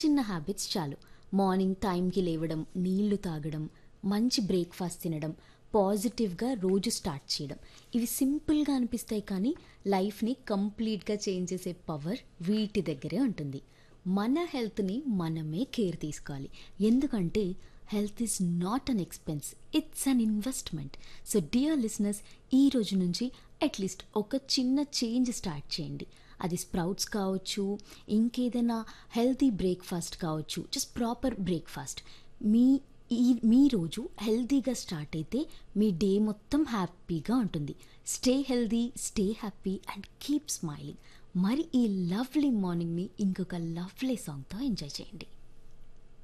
చిన్న హ్యాబిట్స్ చాలు మార్నింగ్ టైంకి లేవడం నీళ్లు తాగడం మంచి బ్రేక్ఫాస్ట్ తినడం పాజిటివ్గా రోజు స్టార్ట్ చేయడం ఇవి సింపుల్గా అనిపిస్తాయి కానీ లైఫ్ని కంప్లీట్గా చేంజ్ చేసే పవర్ వీటి దగ్గరే ఉంటుంది మన హెల్త్ని మనమే కేర్ తీసుకోవాలి ఎందుకంటే health is not an expense it's an investment so dear listeners ఈ రోజు నుంచి అట్లీస్ట్ ఒక చిన్న చేంజ్ స్టార్ట్ చేయండి అది స్ప్రౌట్స్ కావచ్చు ఇంకేదైనా హెల్తీ బ్రేక్ఫాస్ట్ కావచ్చు జస్ట్ ప్రాపర్ బ్రేక్ఫాస్ట్ మీ ఈ మీ రోజు హెల్తీగా స్టార్ట్ అయితే మీ డే మొత్తం హ్యాపీగా ఉంటుంది stay healthy stay happy and keep smiling మరి ఈ లవ్లీ మార్నింగ్ని ఇంకొక లవ్లీ సాంగ్తో ఎంజాయ్ చేయండి